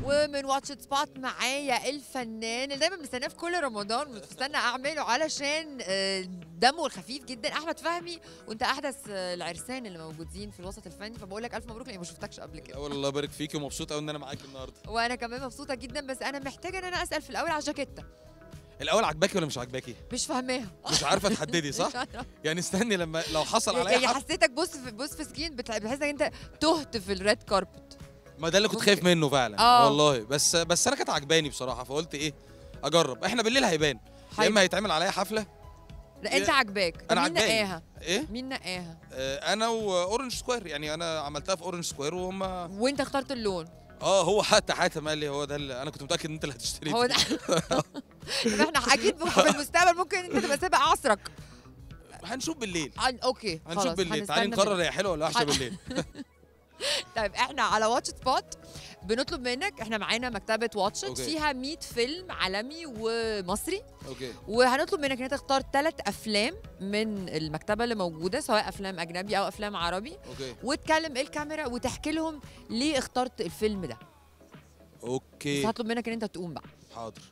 ومن واتش سبوت معايا الفنان اللي دايما مستناه في كل رمضان مستنى اعمله علشان آه، دمه الخفيف جدا احمد فهمي وانت احدث آه، العرسان اللي موجودين في الوسط الفني فبقول لك الف مبروك لاني ما شفتكش قبل كده اول الله يبارك فيكي ومبسوط قوي ان انا معاكي النهارده وانا كمان مبسوطه جدا بس انا محتاجه ان انا اسال في الاول على الجاكيته الاول عجباكي ولا مش عجباكي مش فاهماها مش عارفه تحددي مش صح عارفة. يعني استني لما لو حصل عليا يعني حد حسيتك بص في بص في سكين بتح- بتحس انك انت تهت في الريد كاربت ما ده اللي كنت خايف منه فعلا آه. والله بس بس انا كانت عجباني بصراحه فقلت ايه اجرب احنا بالليل هيبان يا حلو. اما هيتعمل عليا حفله لا انت عجباك طب أنا مين عجباني. نقاها ايه مين نقاها آه انا واورنج سكوير يعني انا عملتها في اورنج سكوير وهم وانت اخترت اللون اه هو حتى حاتم قال لي هو ده اللي انا كنت متاكد ان انت اللي هتشتري هو ده طب احنا اكيد في المستقبل ممكن انت تبقى سابق عصرك هنشوف بالليل عن- اوكي هنشوف خلاص، بالليل تعالي هنستنى نقرر هي حلوه ولا وحشه حل- بالليل طيب احنا على واتش سبوت بنطلب منك احنا معانا مكتبه واتشت أوكي. فيها 100 فيلم عالمي ومصري اوكي وهنطلب منك ان انت تختار ثلاث افلام من المكتبه اللي موجوده سواء افلام اجنبي او افلام عربي اوكي وتكلم الكاميرا وتحكي لهم ليه اخترت الفيلم ده بس اوكي هطلب منك ان انت تقوم بقى حاضر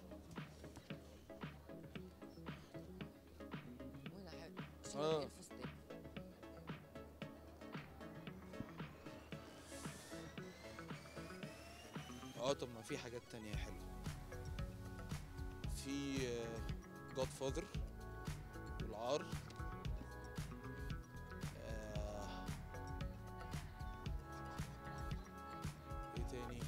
آه. اه طب ما في حاجات تانية حلوة في جود فاذر والعار آه، ايه تاني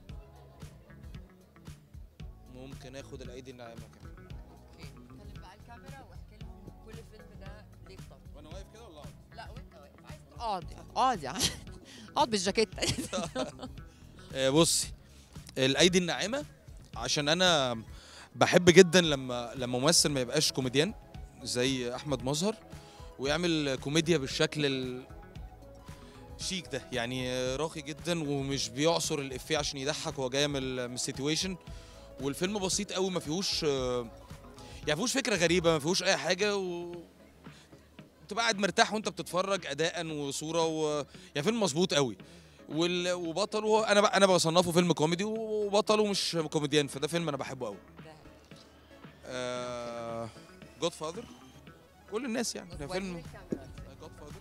ممكن اخد الايدي الناعمة كمان اوكي كلم بقى الكاميرا واحكي لهم كل فيلم ده ليه اخترته وانا واقف كده ولا اقعد؟ لا وانت واقف عايز اقعد اقعد يا عم اقعد بالجاكيت آه، بصي الايدي الناعمه عشان انا بحب جدا لما لما ممثل ما يبقاش كوميديان زي احمد مظهر ويعمل كوميديا بالشكل ال- شيك ده يعني آه، راقي جدا ومش بيعصر الافيه عشان يضحك هو جاي من ال- من السيتويشن والفيلم بسيط قوي ما فيهوش آه، يعني ما فيهوش فكره غريبه ما فيهوش اي حاجه و تبقى قاعد مرتاح وانت بتتفرج اداء وصوره و... يعني فيلم مظبوط قوي وال... وبطله انا ب... انا بصنفه فيلم كوميدي وبطله مش كوميديان فده فيلم انا بحبه قوي جود فاذر كل الناس يعني ده فيلم جود فاذر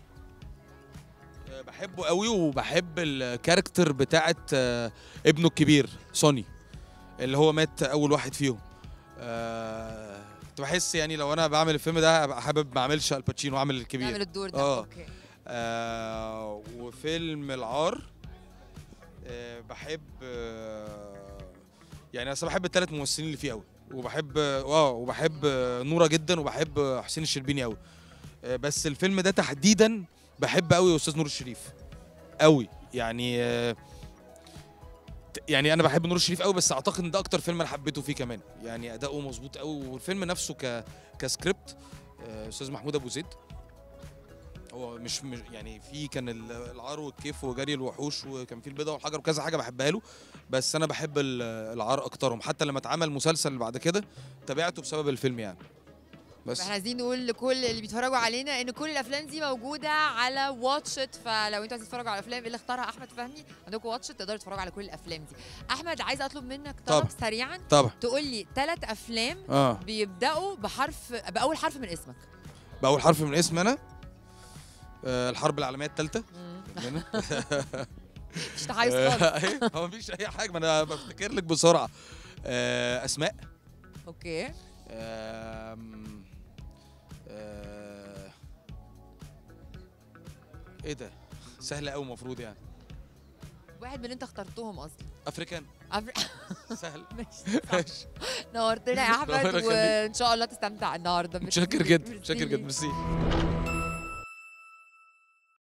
بحبه قوي وبحب الكاركتر بتاعت آه، ابنه الكبير سوني اللي هو مات اول واحد فيهم آه، كنت بحس يعني لو انا بعمل الفيلم ده هبقى حابب ما اعملش الباتشينو واعمل الكبير نعمل الدور ده آه. اوكي آه وفيلم العار آه بحب آه يعني اصل بحب الثلاث ممثلين اللي فيه قوي وبحب اه وبحب آه، نورة جدا وبحب آه، حسين الشربيني قوي آه بس الفيلم ده تحديدا بحب قوي استاذ نور الشريف قوي يعني آه ت- يعني انا بحب نور الشريف قوي بس اعتقد ان ده اكتر فيلم انا حبيته فيه كمان يعني اداؤه مظبوط قوي والفيلم نفسه ك كسكريبت آه، استاذ محمود ابو زيد هو مش, مش يعني في كان ال- العار والكيف وجري الوحوش وكان في البيضه والحجر وكذا حاجه بحبها له بس انا بحب ال- العار اكترهم حتى لما اتعمل مسلسل بعد كده تابعته بسبب الفيلم يعني بس احنا عايزين نقول لكل اللي بيتفرجوا علينا ان كل الافلام دي موجوده على واتشت فلو انتوا عايزين تتفرجوا على الافلام اللي اختارها احمد فهمي عندكم واتشت تقدروا تتفرجوا على كل الافلام دي احمد عايز اطلب منك طلب طبعا. سريعا طبعا تقول لي ثلاث افلام اه بيبداوا بحرف باول حرف من اسمك باول حرف من اسم انا آه الحرب العالميه الثالثه مش تحيز خالص هو مفيش اي حاجه ما انا بفتكر لك بسرعه آه اسماء اوكي آم، آه، ايه ده سهله قوي المفروض يعني واحد من اللي انت اخترتهم اصلا افريكان أفر- سهل ماشي صح. نورتنا يا احمد ربنا يخليك. وان شاء الله تستمتع النهارده متشكر ميرسي. جدا ميرسي متشكر جدا ليك. ميرسي